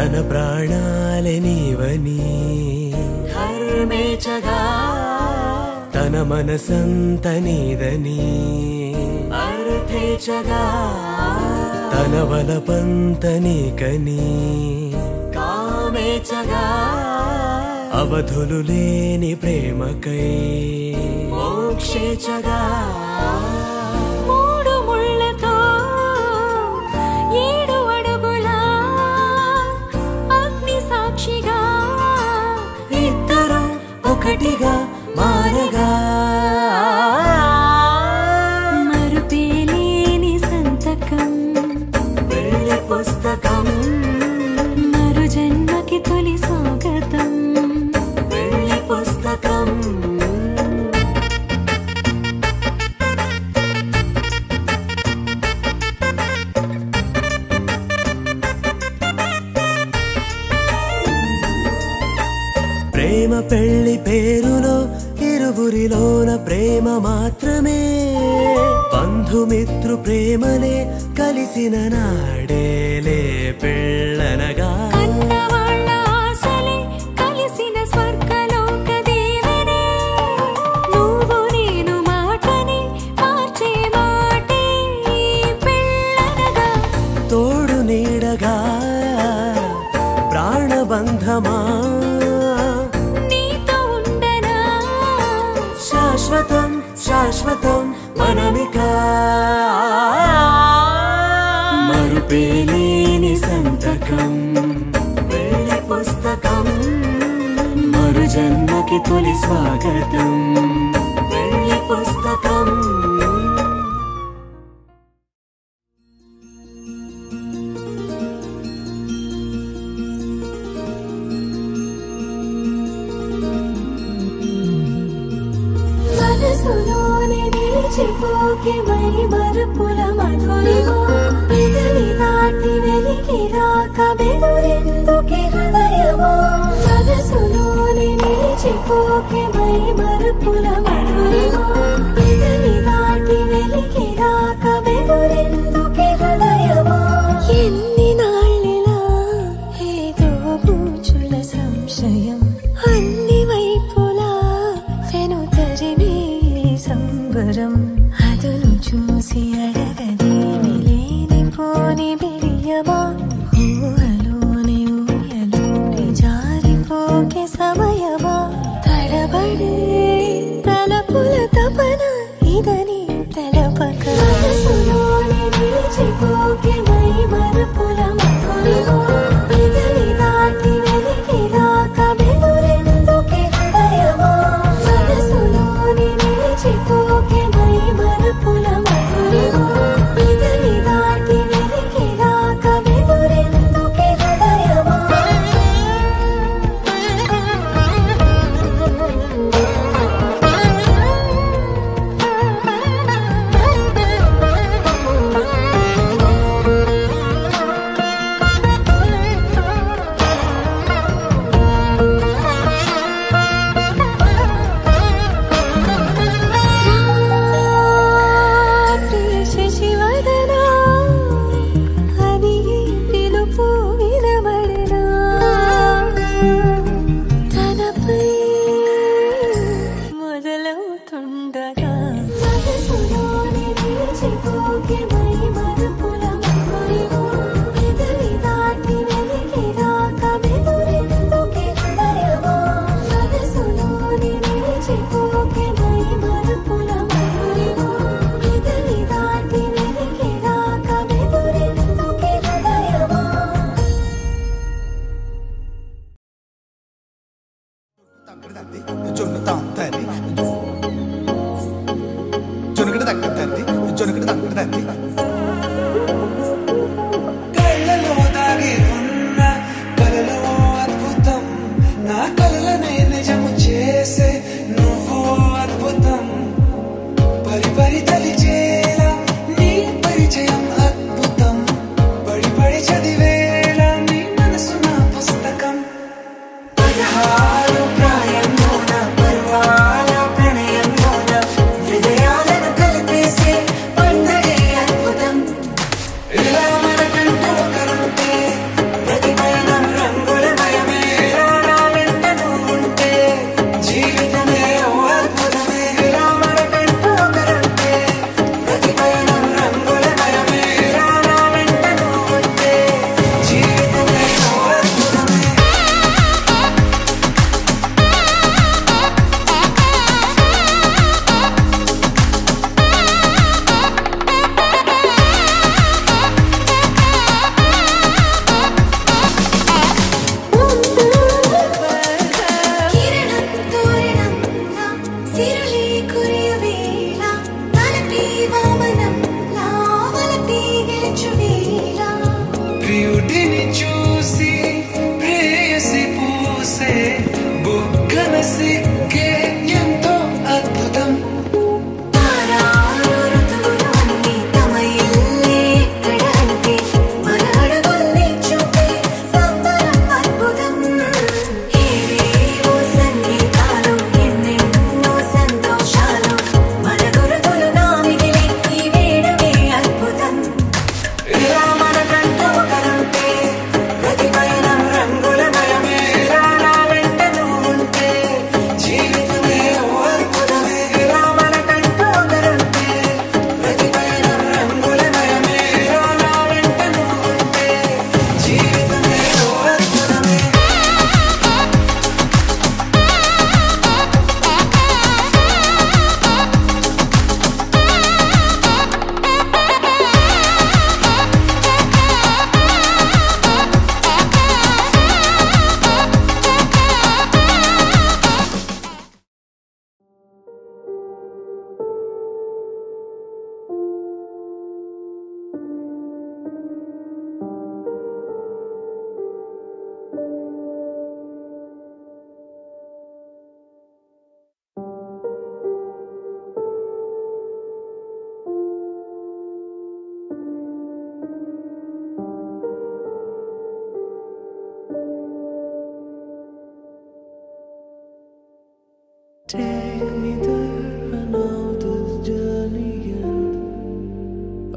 తన ప్రాణాలే నీవని ధర్మేచగా తన మనసంత నీదని అర్థేచగా తన వలపంత నీకని కామేచగా అవధులు లేని ప్రేమకై మోక్షేచగా మూడు ముళ్ళతో ఏడు అడుగుల అగ్ని సాక్షిగా ఇద్దరు ఒకటిగా మారగా మరుపేలేని సంతకం వెళ్ళి పుస్తకం మరు జన్మకి తొలి స్వాగతం వెళ్ళి పుస్తకం ప్రేమ పెళ్లి పేరులో ఇరువురిలోన ప్రేమ మాత్రమే బంధుమిత్రు ప్రేమలే కలిసిన నాడేలే పెళ్ళనగా కన్నవాళ్ళ ఆశలే కలిసిన స్వర్గలోక దేవనే నువ్వు నేను మాటని మార్చే మాటే పెళ్ళనగా తోడు నీడగా ప్రాణబంధమా నీతో ఉండనా శాశ్వతం శాశ్వతం మనమిక మరుపేలేని సంతకం వెళ్ళి పుస్తకం మరు జన్మకి తొలి స్వాగతం వెళ్ళి పుస్తకం మనసులోనే నిలిచిపోకే మై మరుపుల మధురిమో పెదవి దాటి వెలికి రాక బెదురెందుకే హృదయమో మనసులోనే నిలిచిపోకే మై మరుపుల మధురిమో పెదవి దాటి వెలికి రాక బెదురెందుకే హృదయమో ఎన్ని నాళ్ళిలా ఏదో బూచుల సంశయం అన్ని వైపులా వెను తరిమే సంబరం అదును చూసి అడగదేమి లేని పోని బిడియమా ఊహలోని ఊయలోని జారిపోకే సమయమా తడబడే తలపుల తపన ఇదని తెలపక మనసులోని నిలిచిపోకే మై మరపుల మధురిమో పెదవి దాటి వెలికి రాక బెదురెందుకే హృదయమో మనసులోని నిలిచిపోకే మై మరపుల మధురిమో పెదవి దాటి వెలికి రాక బెదురెందుకే హృదయమో ప్రియ శశివదనా అది పిలుపు వినబడనా తనపై మొదలవుతుండగా మనసులోని నిలిచిపోకే మై మరుపుల మధురిమో పెదవి దాటి వెలికి రాక బెదురెందుకే హృదయమో మనసులోని నిలిచిపోకే మై మరుపుల మధురిమో పెదవి దాటి వెలికి రాక బెదురెందుకే హృదయమో జొన్ను తాంతరి జొనుకటి తగ్గదండి జొనుకటి తగ్గదండి కళ్ళలో దాగి ఉన్న కలలో అద్భుతం నా కలలనే నిజము చేసే నువ్వు అద్భుతం పరి పరి తలిచేలా నీ పరిచయం అద్భుతం పడి పడి చదివేలా నీ మనసు నా పుస్తకం పదహారు ప్రాయంలోన పర్వాల ప్రణయంలోన హృదయాలను కలిపేసే పండగే అద్భుతం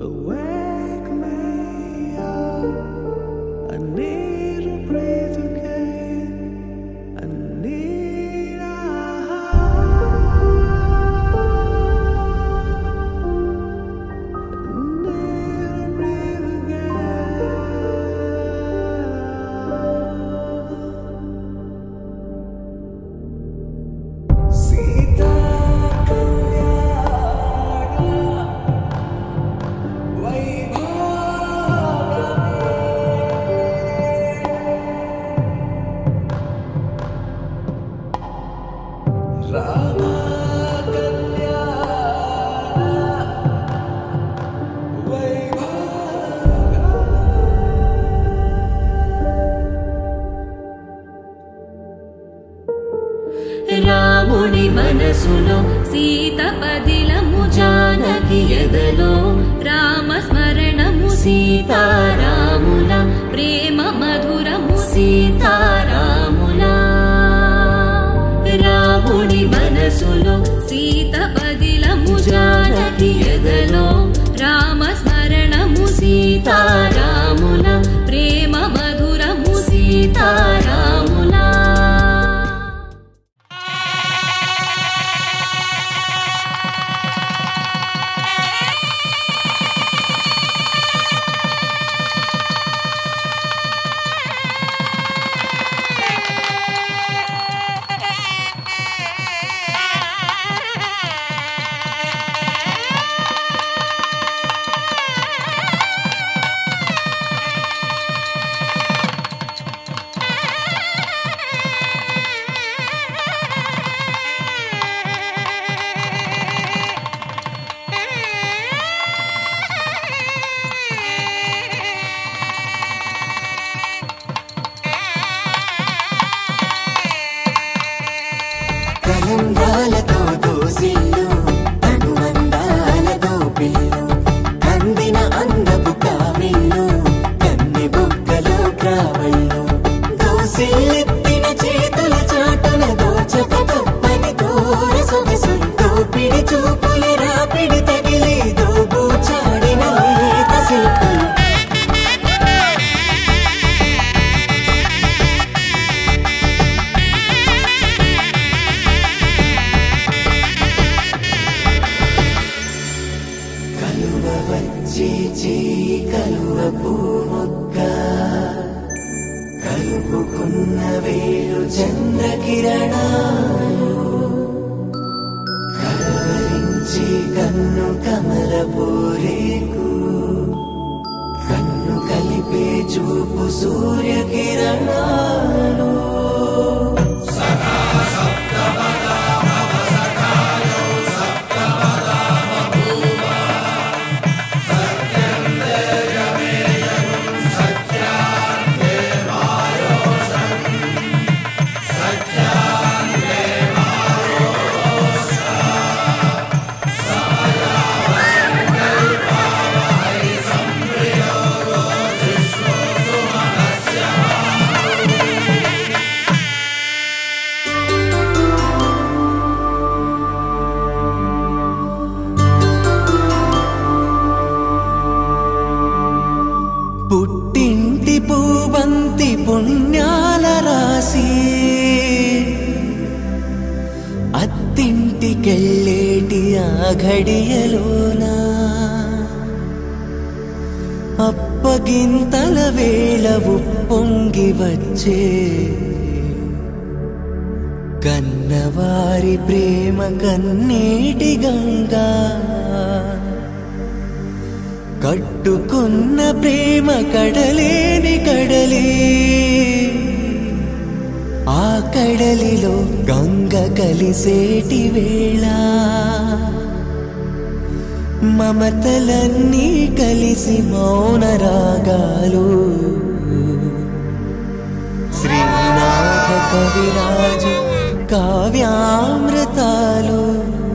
Wake me up. I need to breathe again. I need a need to breathe again. Sita రాముని మనసులో సీత పదిలము జానకి ఎదలో రామ స్మరణము సీతారాముల ప్రేమ మధురము సీతారాముల రాముని మనసులో సీత పదిలము జానకి ఎదలో రామ స్మరణము సీతారాముల ప్రేమ మధురము సీతారాముల కలంగాలతో దోసిల్లు అనువందాలతో పిల్లు అందిన అందపు కావిల్లు కన్నె బుగ్గలో క్రావళ్ళు దోసిల్లెత్తిన చేతుల చాటున దోచక తప్పని దూర సొగసులు దోపిడి చూపుల రాపిడి తగిలి దోబూచాడిన లేత శిల్పులు కలువ వచ్చి చేయి కలువ పూమొక్క కలుపుకున్న వేలు చంద్రకిరణాలు కలవరించి కన్ను కమల పూరేకు కన్ను కలిపే చూపు సూర్యకిరణాలు పుట్టింటి పూవంతి పుణ్యాల రాసి అత్తింటికెళ్ళేటి ఆ ఘడియలోనా అప్పగింతల వేళ ఉప్పొంగి వచ్చే కన్నవారి ప్రేమ కన్నీటి గంగా కట్టుకున్న ప్రేమ కడలేని కడలే ఆ కడలిలో గంగ కలిసేటి వేళ మమతలన్నీ కలిసి మౌన రాగాలు శ్రీనాథ కవిరాజు కావ్యామృతాలు